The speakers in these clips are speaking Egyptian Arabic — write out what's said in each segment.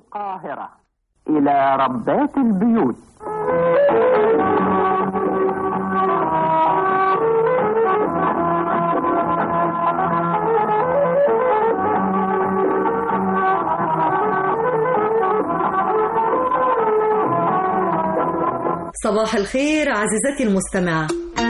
القاهرة إلى ربات البيوت صباح الخير عزيزتي المستمعة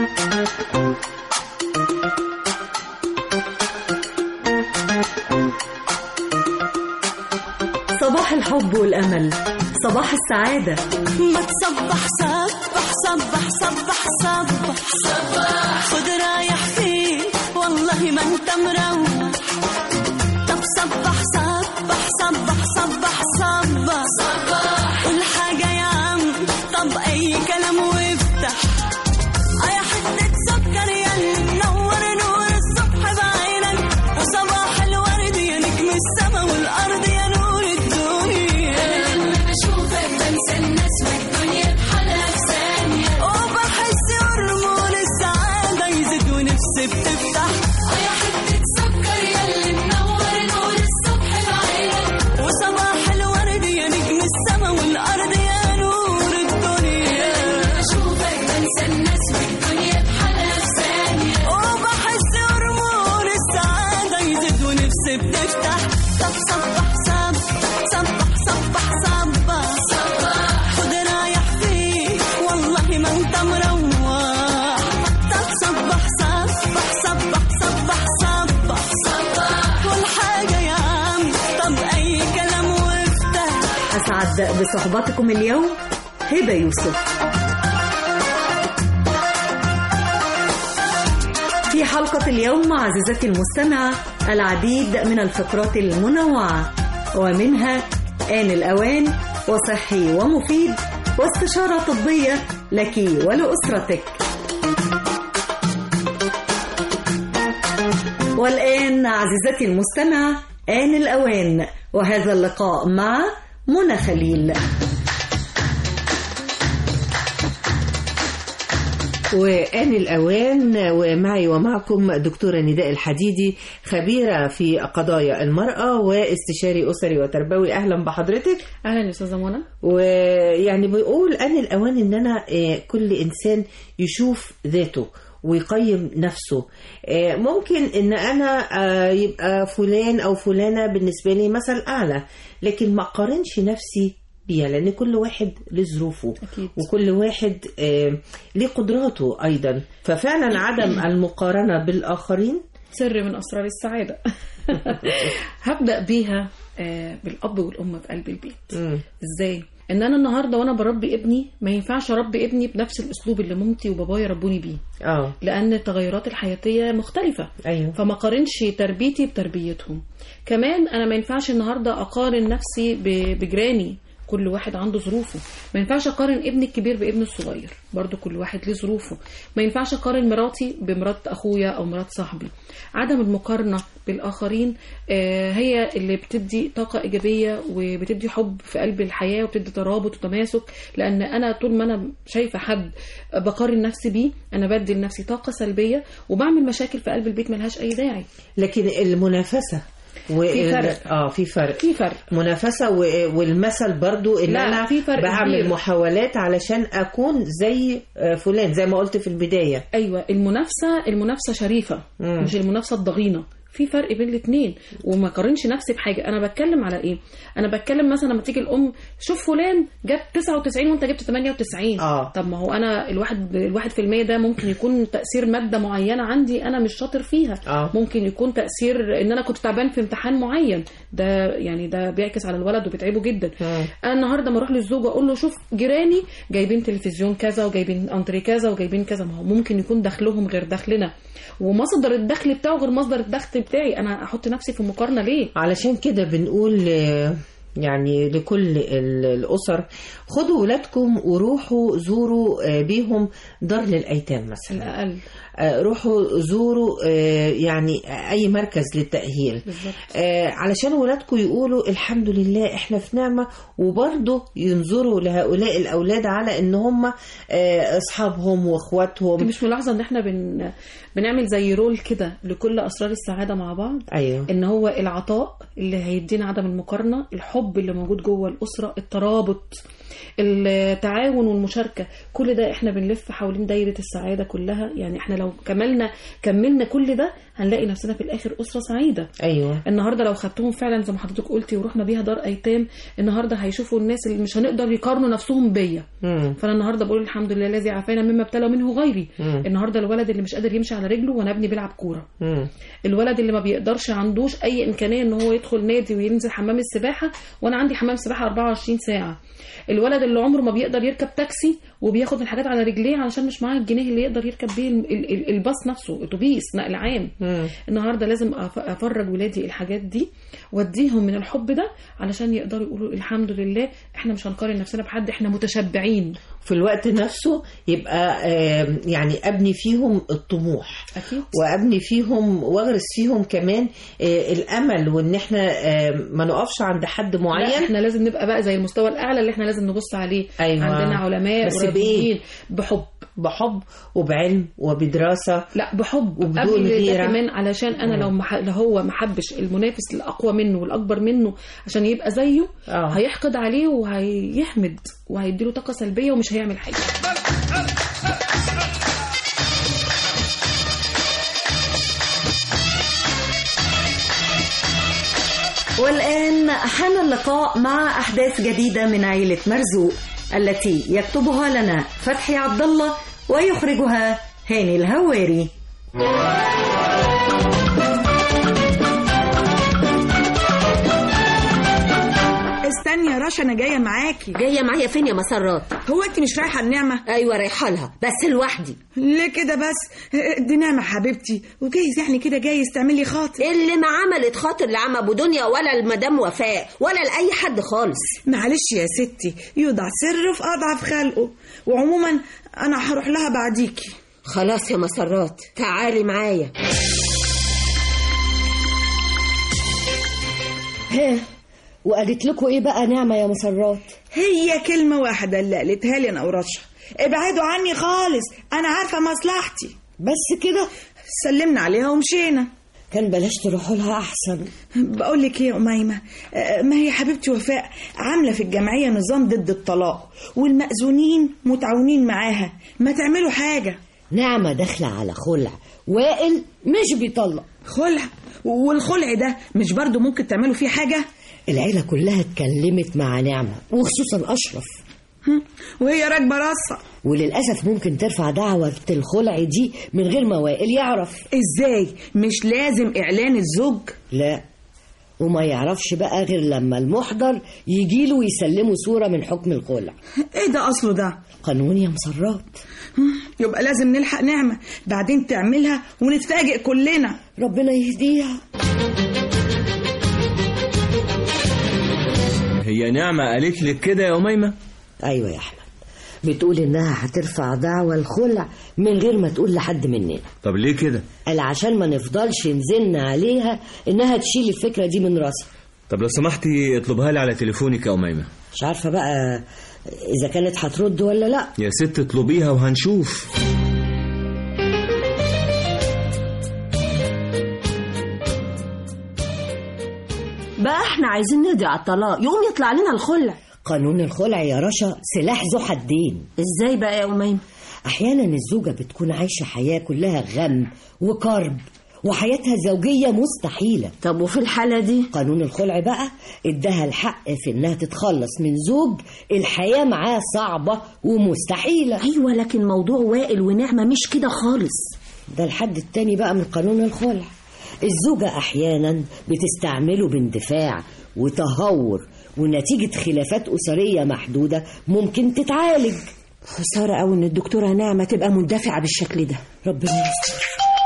صباح الحب والأمل صباح السعادة ما تصبح صبح صبح صبح صبح صبح خد رايح فين والله ما انت مروح طب صبح صبح صبح صبح صبح صبح قول حاجة يا عم طب أي كلام وافتح أي حتة سكر يا منور نور الصبح بعينك وصباح الورد يا نجم السما والأرض يا نور الدنيا بشوفك بنسى الناس والدنيا بحالها في ثانية وبحس هرمون السعادة يزيد ونفسي بتفتح يا حتة سكر ياللي منور نور الصبح بعينك وصباح الورد يا نجم السما والأرض يا نور الدنيا بشوفك بنسى الناس والدنيا بحالها في ثانية وبحس هرمون السعادة يزيد ونفسي بتفتح طب صبح صبح صبح صبح صبح صبح خد رايح فين والله ما انت مروح طب صبح صبح صبح صبح صبح صبح كل حاجة يا عم طب أي كلام وافتح أسعد بصحبتكم اليوم هبة يوسف في حلقة اليوم عزيزتي المستمعة العديد من الفقرات المنوعة ومنها آن الأوان وصحي ومفيد واستشارة طبية لك ولأسرتك والآن عزيزتي المستمعة آن الأوان وهذا اللقاء مع منى خليل وآن الأوان ومعي ومعكم دكتورة نداء الحديدي خبيرة في قضايا المرأة واستشاري أسري وتربوي أهلا بحضرتك اهلا يا استاذه منى ويعني بيقول آن الأوان إن أنا آه، كل إنسان يشوف ذاته ويقيم نفسه آه، ممكن ان انا آه، يبقى فلان او فلانه بالنسبه لي مثل اعلى لكن ما اقارنش نفسي بيها لان كل واحد له ظروفه أكيد. وكل واحد آه، ليه قدراته ايضا ففعلا عدم المقارنه بالاخرين سر من اسرار السعاده هبدا بيها آه، بالاب والام في قلب البيت مم. ازاي ان انا النهارده وانا بربي ابني ما ينفعش اربي ابني بنفس الاسلوب اللي مامتي وبابايا ربوني بيه اه لان التغيرات الحياتيه مختلفه ايوه فما قارنش تربيتي بتربيتهم كمان انا ما ينفعش النهارده اقارن نفسي ب- بجيراني كل واحد عنده ظروفه ما ينفعش اقارن ابني الكبير بابني الصغير برضو كل واحد له ظروفه ما ينفعش اقارن مراتي بمرات اخويا او مرات صاحبي عدم المقارنه بالاخرين آه، هي اللي بتدي طاقه ايجابيه وبتدي حب في قلب الحياه وبتدي ترابط وتماسك لان انا طول ما انا شايفه حد بقارن نفسي بيه انا بدي لنفسي طاقه سلبيه وبعمل مشاكل في قلب البيت ملهاش اي داعي لكن المنافسه و... في فرق. اه في فرق في فرق منافسة و- والمثل برضو ان لا، انا في فرق بعمل كبير. محاولات علشان اكون زي آه، فلان زي ما قلت في البداية ايوه المنافسه المنافسه شريفه مم. مش المنافسه الضغينه في فرق بين الاثنين وما قارنش نفسي بحاجه انا بتكلم على ايه انا بتكلم مثلا لما تيجي الام شوف فلان جاب 99 وانت جبت 98 آه. طب ما هو انا الواحد الواحد في المية ده ممكن يكون تاثير ماده معينه عندي انا مش شاطر فيها آه. ممكن يكون تاثير ان انا كنت تعبان في امتحان معين ده يعني ده بيعكس على الولد وبيتعبه جدا مم. انا النهارده ما اروح للزوج اقول له شوف جيراني جايبين تلفزيون كذا وجايبين انتري كذا وجايبين كذا ما هو ممكن يكون دخلهم غير دخلنا ومصدر الدخل بتاعه غير مصدر الدخل بتاعي انا احط نفسي في مقارنه ليه علشان كده بنقول آه، يعني لكل ال- الأسر خدوا ولادكم وروحوا زوروا آه، بيهم دار للأيتام مثلا الاقل آه، روحوا زوروا آه، يعني أي مركز للتأهيل بالظبط آه، علشان ولادكم يقولوا الحمد لله احنا في نعمة وبرضه ينظروا لهؤلاء الأولاد على إن هم آه، أصحابهم انت وإخواتهم مش ملاحظه ان احنا بن... بنعمل زي رول كده لكل اسرار السعاده مع بعض أيوه ان هو العطاء اللي هيدينا عدم المقارنه الحب اللي موجود جوه الاسره الترابط التعاون والمشاركه كل ده احنا بنلف حوالين دايره السعاده كلها يعني احنا لو كملنا كملنا كل ده هنلاقي نفسنا في الاخر اسره سعيده ايوه النهارده لو خدتهم فعلا زي ما حضرتك قلتي ورحنا بيها دار ايتام النهارده هيشوفوا الناس اللي مش هنقدر يقارنوا نفسهم بيا مم. فانا النهارده بقول الحمد لله الذي عافانا مما ابتلى منه غيري مم. النهارده الولد اللي مش قادر يمشي على رجله وانا ابني بيلعب كوره مم. الولد اللي ما بيقدرش عندوش اي امكانيه ان هو يدخل نادي وينزل حمام السباحه وانا عندي حمام سباحه 24 ساعه الولد اللي عمره ما بيقدر يركب تاكسي وبياخد الحاجات على رجليه علشان مش معاه الجنيه اللي يقدر يركب بيه ال- ال- ال- الباص نفسه اتوبيس نقل عام مم. النهارده لازم أف- افرج ولادي الحاجات دي واديهم من الحب ده علشان يقدروا يقولوا الحمد لله احنا مش هنقارن نفسنا بحد احنا متشبعين في الوقت نفسه يبقى آم، يعني ابني فيهم الطموح اكيد وابني فيهم واغرس فيهم كمان آه، الامل وان احنا آم، ما نقفش عند حد لا معين احنا لازم نبقى بقى زي المستوى الاعلى اللي احنا لازم نبص عليه أيوة. عندنا علماء بس ورياضيين بحب بحب وبعلم وبدراسه لا بحب وبدون قبل ده غيرة. كمان علشان انا لو مح... لو هو ما حبش المنافس الاقوى منه والاكبر منه عشان يبقى زيه آه. هيحقد عليه وهيحمد وهيديله طاقه سلبيه ومش هيعمل حاجه والآن حان اللقاء مع أحداث جديدة من عيلة مرزوق التي يكتبها لنا فتحي عبد الله ويخرجها هاني الهواري استني يا رشا انا جايه معاكي جايه معايا فين يا مسرات هو انت مش رايحه النعمه ايوه رايحه لها بس لوحدي ليه كده بس دي نعمه حبيبتي وجايز يعني كده جايز تعملي خاطر اللي ما عملت خاطر لعم ابو دنيا ولا المدام وفاء ولا لاي حد خالص معلش يا ستي يوضع سر في اضعف خلقه وعموما انا هروح لها بعديكي خلاص يا مسرات تعالي معايا ها وقالت لكم ايه بقى نعمه يا مسرات هي كلمه واحده اللي قالتها لي انا ورشا ابعدوا عني خالص انا عارفه مصلحتي بس كده سلمنا عليها ومشينا كان بلاش تروحوا لها احسن بقول لك ايه يا أميمة آه، ما هي حبيبتي وفاء عاملة في الجمعية نظام ضد الطلاق والمأذونين متعاونين معاها ما تعملوا حاجة نعمه داخله على خلع وائل مش بيطلق خلع والخلع ده مش برضو ممكن تعملوا فيه حاجة العيله كلها اتكلمت مع نعمه وخصوصا اشرف هم، وهي راكبة راسها وللاسف ممكن ترفع دعوه الخلع دي من غير ما وائل يعرف ازاي مش لازم اعلان الزوج لا وما يعرفش بقى غير لما المحضر يجيله ويسلمه صوره من حكم الخلع ايه ده اصله ده قانون يا مسرات هم، يبقى لازم نلحق نعمة بعدين تعملها ونتفاجئ كلنا ربنا يهديها هي نعمة قالت لك كده يا أميمة ايوه يا احمد بتقول انها هترفع دعوى الخلع من غير ما تقول لحد مننا طب ليه كده قال عشان ما نفضلش نزلنا عليها انها تشيل الفكره دي من راسها طب لو سمحتي اطلبها لي على تليفونك يا أميمة مش عارفه بقى اذا كانت هترد ولا لا يا ست اطلبيها وهنشوف بقى احنا عايزين نقضي على الطلاق يقوم يطلع لنا الخلع قانون الخلع يا رشا سلاح ذو حدين ازاي بقى يا أميمة احيانا الزوجه بتكون عايشه حياه كلها غم وكرب وحياتها الزوجيه مستحيله طب وفي الحالة دي قانون الخلع بقى اداها الحق في انها تتخلص من زوج الحياه معاه صعبه ومستحيله ايوه لكن موضوع وائل ونعمة مش كده خالص ده الحد التاني بقى من قانون الخلع الزوجة أحيانا بتستعمله باندفاع وتهور ونتيجة خلافات أسرية محدودة ممكن تتعالج خسارة أوي إن الدكتورة نعمة تبقى مندفعة بالشكل ده ربنا يستر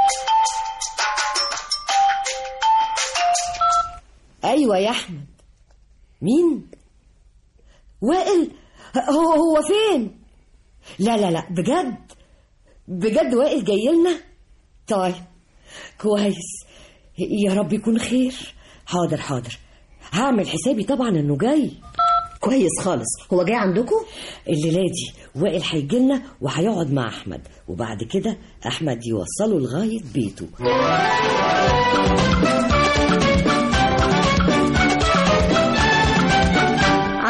أيوة يا أحمد مين؟ وائل هو هو فين؟ لا لا لا بجد بجد وائل جاي لنا؟ طيب كويس يا رب يكون خير حاضر حاضر هعمل حسابي طبعا انه جاي كويس خالص هو جاي عندكم الليله دي وائل هيجي لنا وهيقعد مع احمد وبعد كده احمد يوصله لغايه بيته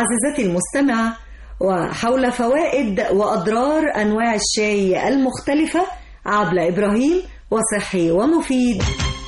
عزيزتي المستمعة وحول فوائد وأضرار أنواع الشاي المختلفة عبلة إبراهيم وصحي ومفيد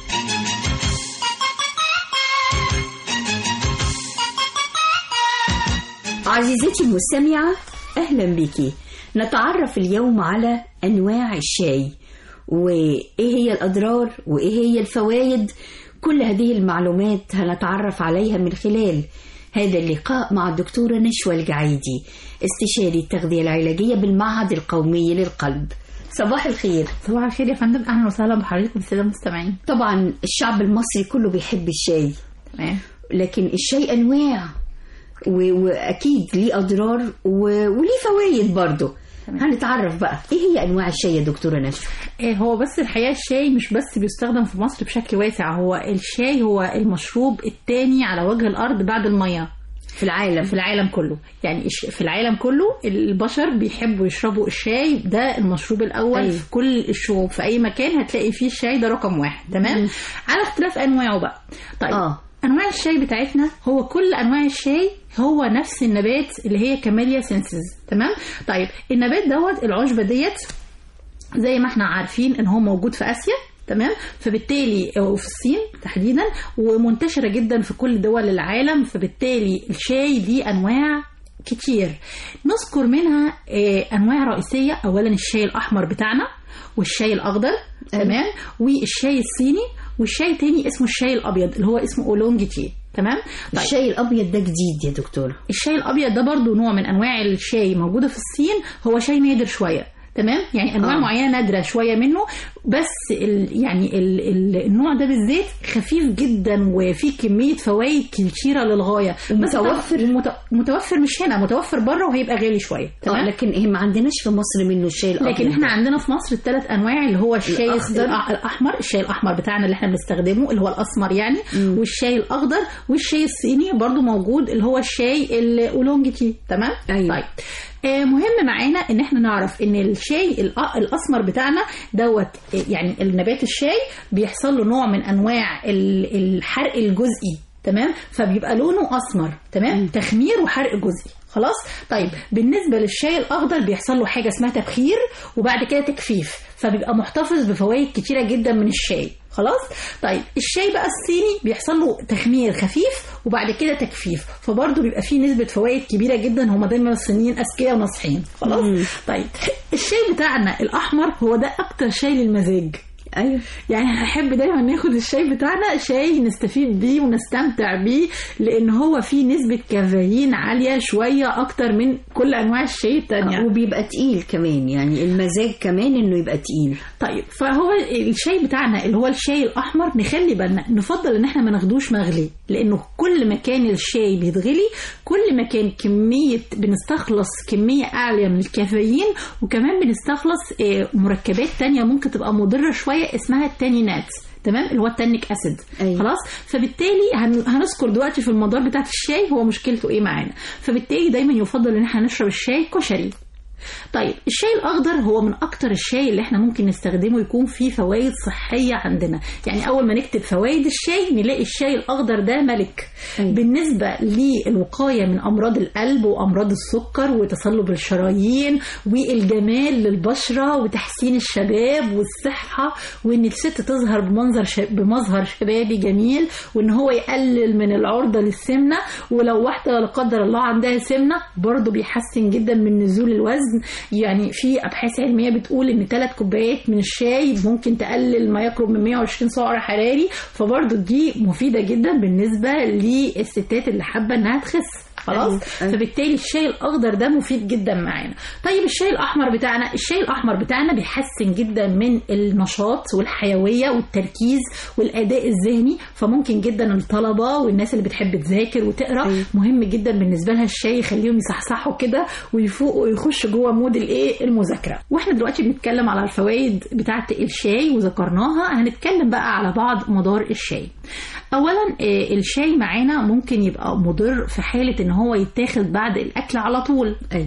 عزيزتي المستمعة أهلا بك نتعرف اليوم على أنواع الشاي وإيه هي الأضرار وإيه هي الفوائد كل هذه المعلومات هنتعرف عليها من خلال هذا اللقاء مع الدكتورة نشوى الجعيدي استشاري التغذية العلاجية بالمعهد القومي للقلب صباح الخير صباح الخير يا فندم اهلا وسهلا بحضرتك الساده المستمعين طبعا الشعب المصري كله بيحب الشاي تمام لكن الشاي انواع و... واكيد ليه اضرار و... وليه فوائد برضه هنتعرف بقى ايه هي انواع الشاي يا دكتوره نشوى إيه هو بس الحقيقه الشاي مش بس بيستخدم في مصر بشكل واسع هو الشاي هو المشروب الثاني على وجه الارض بعد الميه في العالم في العالم كله يعني الش- في العالم كله البشر بيحبوا يشربوا الشاي ده المشروب الاول أيوة. أي. في كل الشعوب في اي مكان هتلاقي فيه الشاي ده رقم واحد تمام مم. على اختلاف انواعه بقى طيب آه. انواع الشاي بتاعتنا هو كل انواع الشاي هو نفس النبات اللي هي كاميليا سينسز تمام طيب النبات دوت العشبه ديت زي ما احنا عارفين ان هو موجود في اسيا تمام فبالتالي وفي الصين تحديدا ومنتشره جدا في كل دول العالم فبالتالي الشاي ليه انواع كتير نذكر منها آه، انواع رئيسيه اولا الشاي الاحمر بتاعنا والشاي الاخضر تمام والشاي الصيني والشاي تاني اسمه الشاي الابيض اللي هو اسمه اولونج تي تمام طيب. الشاي الابيض ده جديد يا دكتوره الشاي الابيض ده برضو نوع من انواع الشاي موجوده في الصين هو شاي نادر شويه تمام يعني انواع آه. آه. معينه نادره شويه منه بس ال يعني ال ال النوع ده بالذات خفيف جدا وفيه كميه فوائد كتيره للغايه بس ومتوفر؟ مت- متوفر مش هنا متوفر بره وهيبقى غالي شويه آه تمام لكن إيه ما عندناش في مصر منه الشاي الابيض لكن احنا ده. عندنا في مصر الثلاث انواع اللي هو الشاي الأخضر. الأ- الاحمر الشاي الاحمر بتاعنا اللي احنا بنستخدمه اللي هو الاسمر يعني مم. والشاي الاخضر والشاي الصيني برضو موجود اللي هو الشاي الاولونج تي تمام أيوة. طيب آه، مهم معانا ان احنا نعرف ان الشاي الأ- الاسمر بتاعنا دوت آه، يعني النبات الشاي بيحصل له نوع من انواع ال- الحرق الجزئي تمام فبيبقى لونه اسمر تمام تخمير وحرق جزئي خلاص طيب بالنسبه للشاي الاخضر بيحصل له حاجه اسمها تبخير وبعد كده تجفيف فبيبقى محتفظ بفوائد كتيره جدا من الشاي خلاص طيب الشاي بقى الصيني بيحصل له تخمير خفيف وبعد كده تجفيف فبرضه بيبقى فيه نسبه فوائد كبيره جدا هم دايما الصينيين اذكياء وناصحين خلاص مم. طيب الشاي بتاعنا الاحمر هو ده اكتر شاي للمزاج ايوه يعني هنحب دايما ناخد الشاي بتاعنا شاي نستفيد بيه ونستمتع بيه لان هو فيه نسبة كافيين عالية شوية اكتر من كل انواع الشاي التانية وبيبقى تقيل كمان يعني المزاج كمان انه يبقى تقيل طيب فهو الشاي بتاعنا اللي هو الشاي الاحمر نخلي بالنا نفضل ان احنا ما ناخدوش مغلي لانه كل ما كان الشاي بيتغلي كل ما كان كميه بنستخلص كميه اعلى من الكافيين وكمان بنستخلص آه، مركبات تانية ممكن تبقى مضره شويه اسمها التانينات تمام اللي هو التانيك اسيد أيوة. خلاص فبالتالي هن- هنذكر دلوقتي في المدار بتاعت الشاي هو مشكلته ايه معانا فبالتالي دايما يفضل ان احنا نشرب الشاي كشري طيب الشاي الاخضر هو من اكتر الشاي اللي احنا ممكن نستخدمه يكون فيه فوائد صحيه عندنا يعني اول ما نكتب فوائد الشاي نلاقي الشاي الاخضر ده ملك أيوة. بالنسبه للوقايه من امراض القلب وامراض السكر وتصلب الشرايين والجمال للبشره وتحسين الشباب والصحه وان الست تظهر بمنظر ش... بمظهر شبابي جميل وان هو يقلل من العرضه للسمنه ولو واحده لا قدر الله عندها سمنه برضه بيحسن جدا من نزول الوزن يعني في ابحاث علميه بتقول ان ثلاث كوبايات من الشاي ممكن تقلل ما يقرب من 120 سعر حراري فبرضه دي مفيده جدا بالنسبه للستات اللي حابه انها تخس خلاص أيوة، أيوة. فبالتالي الشاي الاخضر ده مفيد جدا معانا طيب الشاي الاحمر بتاعنا الشاي الاحمر بتاعنا بيحسن جدا من النشاط والحيويه والتركيز والاداء الذهني فممكن جدا الطلبه والناس اللي بتحب تذاكر وتقرا أيوة. مهم جدا بالنسبه لها الشاي يخليهم يصحصحوا كده ويفوقوا ويخشوا جوه مود الايه المذاكره واحنا دلوقتي بنتكلم على الفوائد بتاعه الشاي وذكرناها هنتكلم بقى على بعض مدار الشاي اولا آه، الشاي معانا ممكن يبقى مضر في حاله ان هو يتاخد بعد الاكل على طول ايوه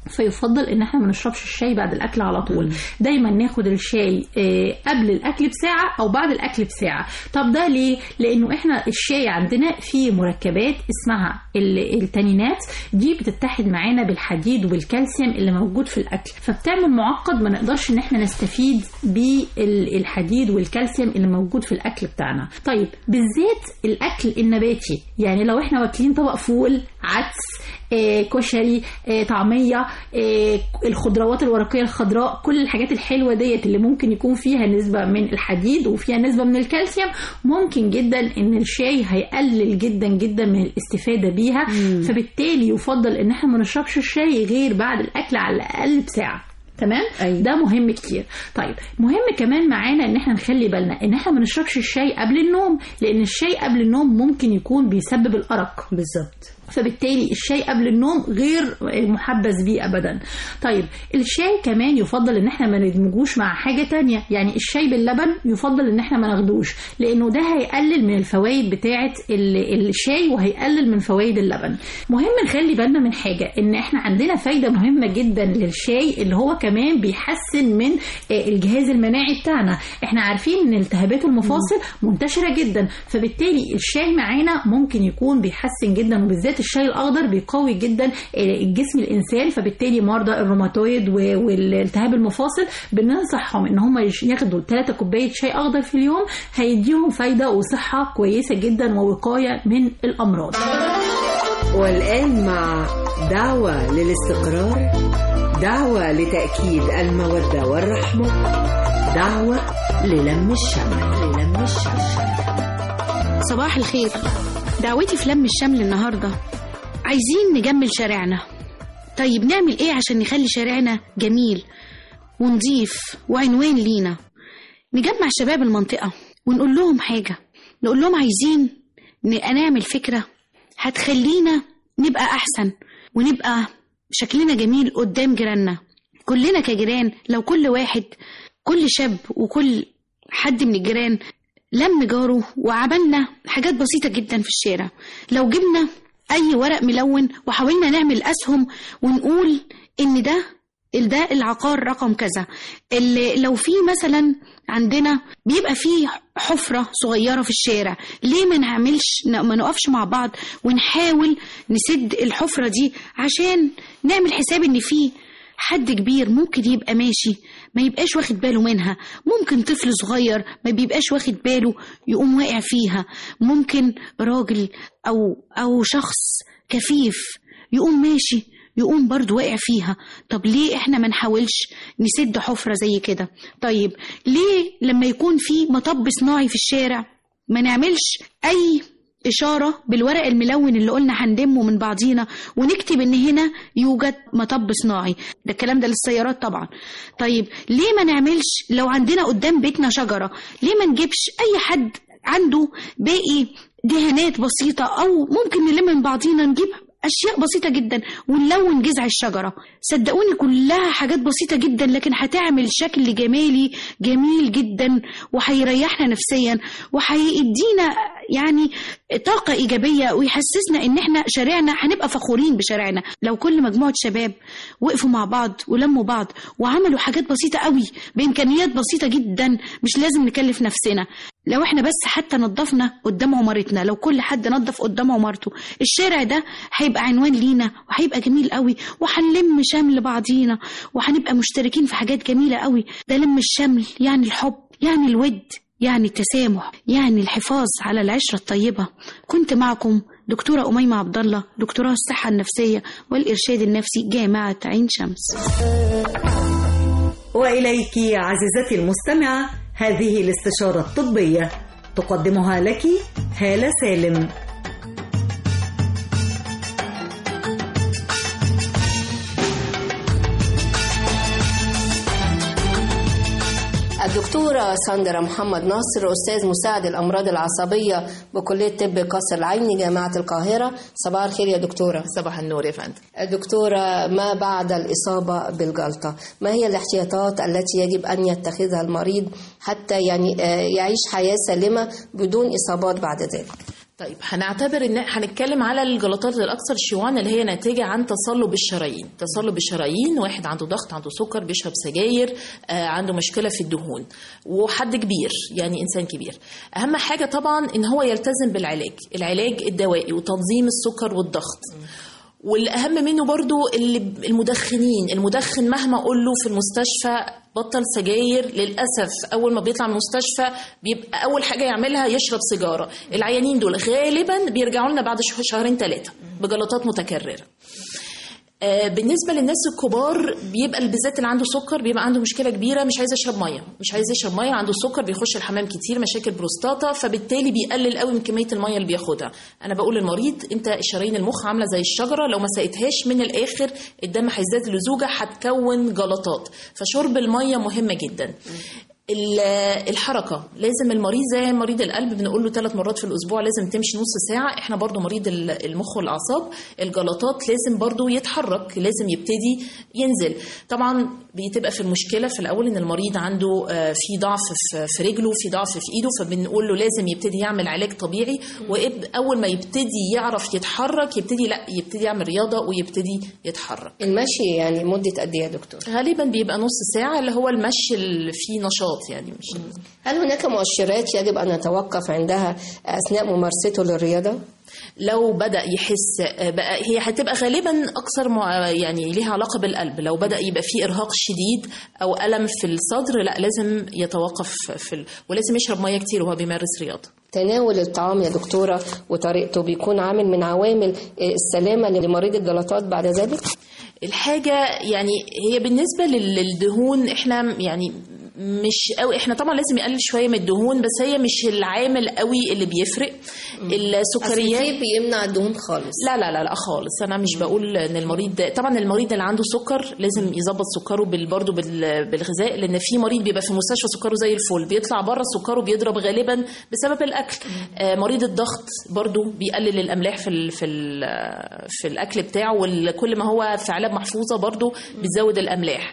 فيفضل ان احنا ما نشربش الشاي بعد الاكل على طول دايما ناخد الشاي آه، قبل الاكل بساعه او بعد الاكل بساعه طب ده ليه لانه احنا الشاي عندنا فيه مركبات اسمها ال- التانينات دي بتتحد معانا بالحديد وبالكالسيوم اللي موجود في الاكل فبتعمل معقد ما نقدرش ان احنا نستفيد بالحديد والكالسيوم اللي موجود في الاكل بتاعنا طيب بالذات الاكل النباتي يعني لو احنا واكلين طبق فول عدس آه، كشري آه، طعميه آه، الخضروات الورقيه الخضراء كل الحاجات الحلوه ديت اللي ممكن يكون فيها نسبه من الحديد وفيها نسبه من الكالسيوم ممكن جدا ان الشاي هيقلل جدا جدا من الاستفاده بيها فبالتالي يفضل ان احنا ما نشربش الشاي غير بعد الاكل على الاقل بساعه تمام أيوة. ده مهم كتير طيب مهم كمان معانا ان احنا نخلي بالنا ان احنا ما نشربش الشاي قبل النوم لان الشاي قبل النوم ممكن يكون بيسبب الارق بالظبط فبالتالي الشاي قبل النوم غير محبذ بيه ابدا طيب الشاي كمان يفضل ان احنا ما ندمجوش مع حاجه تانية يعني الشاي باللبن يفضل ان احنا ما ناخدوش لانه ده هيقلل من الفوائد بتاعه ال- الشاي وهيقلل من فوائد اللبن مهم نخلي بالنا من حاجه ان احنا عندنا فايده مهمه جدا للشاي اللي هو كمان بيحسن من آه، الجهاز المناعي بتاعنا احنا عارفين ان التهابات المفاصل منتشره جدا فبالتالي الشاي معانا ممكن يكون بيحسن جدا وبالذات الشاي الاخضر بيقوي جدا آه، الجسم الانسان فبالتالي مرضى الروماتويد و- والالتهاب المفاصل بننصحهم ان هم يش- ياخدوا 3 كوبايه شاي اخضر في اليوم هيديهم فايده وصحه كويسه جدا ووقايه من الامراض والآن مع دعوة للاستقرار دعوة لتأكيد المودة والرحمة دعوة للم الشمل للم الشمل صباح الخير دعوتي في لم الشمل النهاردة عايزين نجمل شارعنا طيب نعمل ايه عشان نخلي شارعنا جميل ونضيف وعنوان لينا نجمع شباب المنطقة ونقول لهم حاجة نقول لهم عايزين ن- نعمل فكرة هتخلينا نبقى أحسن ونبقى شكلنا جميل قدام جيراننا كلنا كجيران لو كل واحد كل شاب وكل حد من الجيران لم جاره وعملنا حاجات بسيطة جدا في الشارع لو جبنا أي ورق ملون وحاولنا نعمل أسهم ونقول إن ده ده العقار رقم كذا اللي لو في مثلا عندنا بيبقى في حفرة صغيرة في الشارع ليه ما نعملش ما نقفش مع بعض ونحاول نسد الحفرة دي عشان نعمل حساب ان في حد كبير ممكن يبقى ماشي ما يبقاش واخد باله منها ممكن طفل صغير ما بيبقاش واخد باله يقوم واقع فيها ممكن راجل او او شخص كفيف يقوم ماشي يقوم برضو واقع فيها طب ليه احنا ما نحاولش نسد حفرة زي كده طيب ليه لما يكون في مطب صناعي في الشارع ما نعملش اي إشارة بالورق الملون اللي قلنا هندمه من بعضينا ونكتب إن هنا يوجد مطب صناعي ده الكلام ده للسيارات طبعا طيب ليه ما نعملش لو عندنا قدام بيتنا شجرة ليه ما نجيبش أي حد عنده باقي دهانات بسيطة أو ممكن نلم من بعضينا نجيب أشياء بسيطة جدا ونلون جذع الشجرة صدقوني كلها حاجات بسيطة جدا لكن هتعمل شكل جمالي جميل جدا وهيريحنا نفسيا وهيدينا يعني طاقة إيجابية ويحسسنا إن إحنا شارعنا هنبقى فخورين بشارعنا لو كل مجموعة شباب وقفوا مع بعض ولموا بعض وعملوا حاجات بسيطة قوي بإمكانيات بسيطة جدا مش لازم نكلف نفسنا لو احنا بس حتى نظفنا قدام عمارتنا لو كل حد نظف قدام عمارته الشارع ده هيبقى عنوان لينا وهيبقى جميل قوي وهنلم شمل بعضينا وهنبقى مشتركين في حاجات جميلة قوي ده لم الشمل يعني الحب يعني الود يعني التسامح يعني الحفاظ على العشرة الطيبة كنت معكم دكتورة أميمة عبد الله دكتوراه الصحة النفسية والإرشاد النفسي جامعة عين شمس وإليك عزيزتي المستمعة هذه الاستشارة الطبية تقدمها لك هالة سالم الدكتورة ساندرا محمد ناصر أستاذ مساعد الأمراض العصبية بكلية طب قصر العيني جامعة القاهرة صباح الخير يا دكتورة صباح النور يا فندم دكتورة ما بعد الإصابة بالجلطة ما هي الاحتياطات التي يجب أن يتخذها المريض حتى يعني آه، يعيش حياة سالمة بدون إصابات بعد ذلك طيب هنعتبر ان هنتكلم على الجلطات الاكثر شيوعا اللي هي ناتجه عن تصلب الشرايين تصلب الشرايين واحد عنده ضغط عنده سكر بيشرب سجاير آه عنده مشكله في الدهون وحد كبير يعني انسان كبير اهم حاجه طبعا ان هو يلتزم بالعلاج العلاج الدوائي وتنظيم السكر والضغط والاهم منه برضو اللي المدخنين المدخن مهما اقول له في المستشفى بطل سجاير للاسف اول ما بيطلع من المستشفى بيبقى اول حاجه يعملها يشرب سيجاره العيانين دول غالبا بيرجعوا لنا بعد شه- شهرين ثلاثه بجلطات متكرره آه، بالنسبه للناس الكبار بيبقى بالذات اللي عنده سكر بيبقى عنده مشكله كبيره مش عايز يشرب ميه مش عايز يشرب ميه عنده سكر بيخش الحمام كتير مشاكل بروستاتا فبالتالي بيقلل قوي من كميه الميه اللي بياخدها انا بقول للمريض انت شرايين المخ عامله زي الشجره لو ما سقيتهاش من الاخر الدم هيزداد لزوجه هتكون جلطات فشرب الميه مهمه جدا ال- الحركه لازم المريض زي مريض القلب بنقول له ثلاث مرات في الاسبوع لازم تمشي نص ساعه احنا برضو مريض ال- المخ والاعصاب الجلطات لازم برضو يتحرك لازم يبتدي ينزل طبعا بتبقى في المشكله في الاول ان المريض عنده آه، في ضعف في- في رجله في ضعف في ايده فبنقول له لازم يبتدي يعمل علاج طبيعي واول ما يبتدي يعرف يتحرك يبتدي لا يبتدي يعمل رياضه ويبتدي يتحرك المشي يعني مدة قد ايه يا دكتور؟ غالبا بيبقى نص ساعه اللي هو المشي اللي فيه نشاط يعني مش هل هناك مؤشرات يجب أن نتوقف عندها أثناء ممارسته للرياضة؟ لو بدا يحس بقى هي هتبقى غالبا اكثر مع- يعني ليها علاقه بالقلب لو بدا يبقى في ارهاق شديد او الم في الصدر لا لازم يتوقف في ال... ولازم يشرب ميه كتير وهو بيمارس رياضه تناول الطعام يا دكتورة وطريقته بيكون عامل من عوامل السلامة لمريض الجلطات بعد ذلك؟ الحاجه يعني هي بالنسبه لل- للدهون احنا يعني مش قوي احنا طبعا لازم يقلل شويه من الدهون بس هي مش العامل قوي اللي بيفرق السكريات أصل في بيمنع الدهون خالص لا لا لا لا خالص انا مش بقول ان المريض طبعا المريض اللي عنده سكر لازم يظبط سكره بال برضه بال- بالغذاء لان في مريض بيبقى في المستشفى سكره زي الفل بيطلع بره سكره بيضرب غالبا بسبب الاكل آه مريض الضغط برضه بيقلل الاملاح في ال في ال في الاكل بتاعه وكل ما هو في علب محفوظه برضه بتزود الاملاح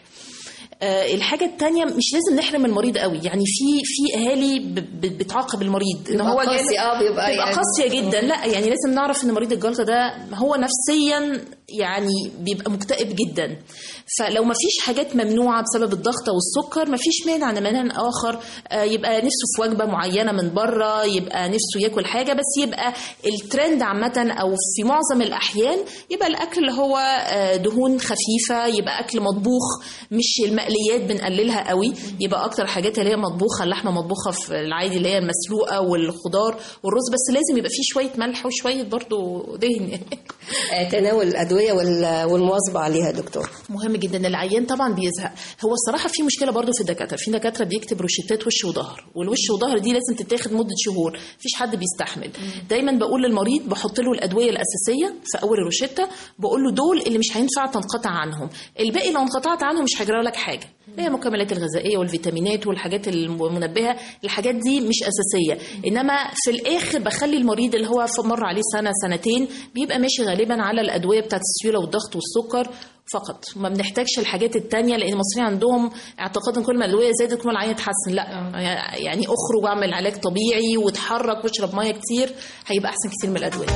آه، الحاجة التانية مش لازم نحرم المريض قوي يعني في في اهالي ب- ب- بتعاقب المريض ان بيبقى هو قاسي، جالس- آه، بيبقى بيبقى يعني- قاسية جدا لا يعني لازم نعرف ان مريض الجلطة ده هو نفسيا يعني بيبقى مكتئب جدا فلو ما فيش حاجات ممنوعة بسبب الضغط والسكر ما فيش مانع ان مانع اخر آه، يبقى نفسه في وجبة معينة من بره يبقى نفسه ياكل حاجة بس يبقى الترند عامة او في معظم الاحيان يبقى الاكل اللي هو آه، دهون خفيفة يبقى اكل مطبوخ مش المقليات بنقللها قوي يبقى اكتر حاجات اللي هي مطبوخه اللحمه مطبوخه في العادي اللي هي المسلوقه والخضار والرز بس لازم يبقى فيه شويه ملح وشويه برضو دهن آه، تناول الأدوية وال- والمواظبة عليها يا دكتور مهم جدا العيان طبعا بيزهق هو الصراحه في مشكله برضو في الدكاتره في دكاتره بيكتب روشتات وش وظهر والوش وظهر دي لازم تتاخد مده شهور مفيش حد بيستحمل دايما بقول للمريض بحط له الادويه الاساسيه في اول الروشته بقول له دول اللي مش هينفع تنقطع عنهم الباقي لو انقطعت عنهم مش هيجرى لك حاجه اللي هي المكملات الغذائيه والفيتامينات والحاجات المنبهه الحاجات دي مش اساسيه انما في الاخر بخلي المريض اللي هو مر عليه سنه سنتين بيبقى ماشي غالبا على الادويه بتاعت السيوله والضغط والسكر فقط ما بنحتاجش الحاجات التانية لان المصريين عندهم اعتقاد ان كل ما الادويه زادت كل ما العيان يتحسن لا يعني اخرج واعمل علاج طبيعي واتحرك واشرب ميه كتير هيبقى احسن كتير من الادويه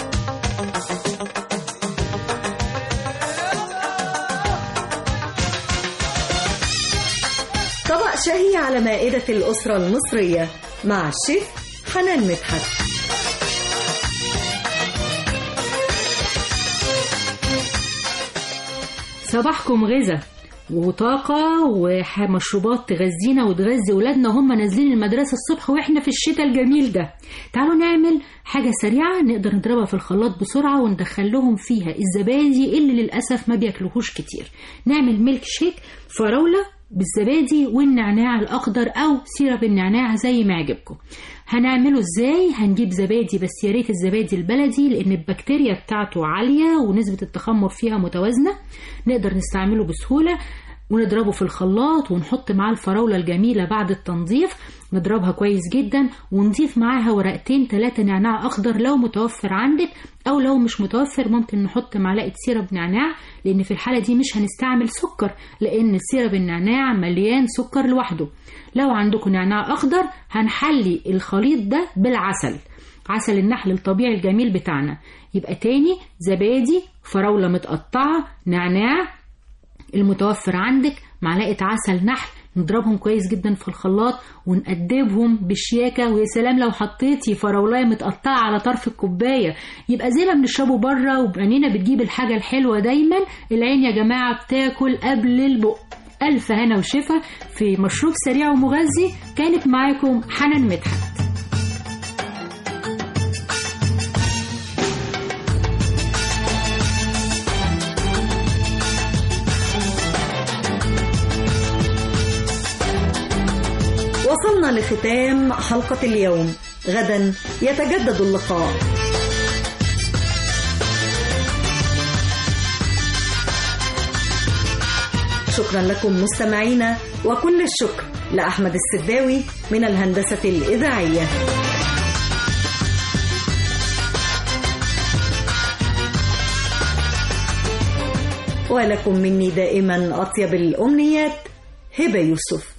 طبق شهي على مائدة الأسرة المصرية مع الشيف حنان مدحت صباحكم غذا وطاقة ومشروبات تغذينا وتغذي ولادنا وهم نازلين المدرسة الصبح واحنا في الشتاء الجميل ده تعالوا نعمل حاجة سريعة نقدر نضربها في الخلاط بسرعة وندخل لهم فيها الزبادي اللي للأسف ما بياكلوهوش كتير نعمل ميلك شيك فراولة بالزبادي والنعناع الأخضر أو سيرب النعناع زي ما يعجبكم هنعمله ازاي هنجيب زبادي بس يا ريت الزبادي البلدي لان البكتيريا بتاعته عاليه ونسبه التخمر فيها متوازنه نقدر نستعمله بسهوله ونضربه في الخلاط ونحط معاه الفراولة الجميلة بعد التنظيف نضربها كويس جدا ونضيف معاها ورقتين ثلاثة نعناع أخضر لو متوفر عندك أو لو مش متوفر ممكن نحط معلقة سيرب نعناع لأن في الحالة دي مش هنستعمل سكر لأن سيرب النعناع مليان سكر لوحده لو عندكم نعناع أخضر هنحلي الخليط ده بالعسل عسل النحل الطبيعي الجميل بتاعنا يبقى تاني زبادي فراولة متقطعة نعناع المتوفر عندك معلقة عسل نحل نضربهم كويس جدا في الخلاط ونقدبهم بشياكة ويا سلام لو حطيتي فراولاية متقطعة على طرف الكوباية يبقى زي ما بنشربه بره وبعينينا بتجيب الحاجة الحلوة دايما العين يا جماعة بتاكل قبل البق ألف هنا وشفا في مشروب سريع ومغذي كانت معاكم حنان مدحت وصلنا لختام حلقة اليوم غدا يتجدد اللقاء شكرا لكم مستمعينا وكل الشكر لأحمد السداوي من الهندسة الإذاعية ولكم مني دائما أطيب الأمنيات هبة يوسف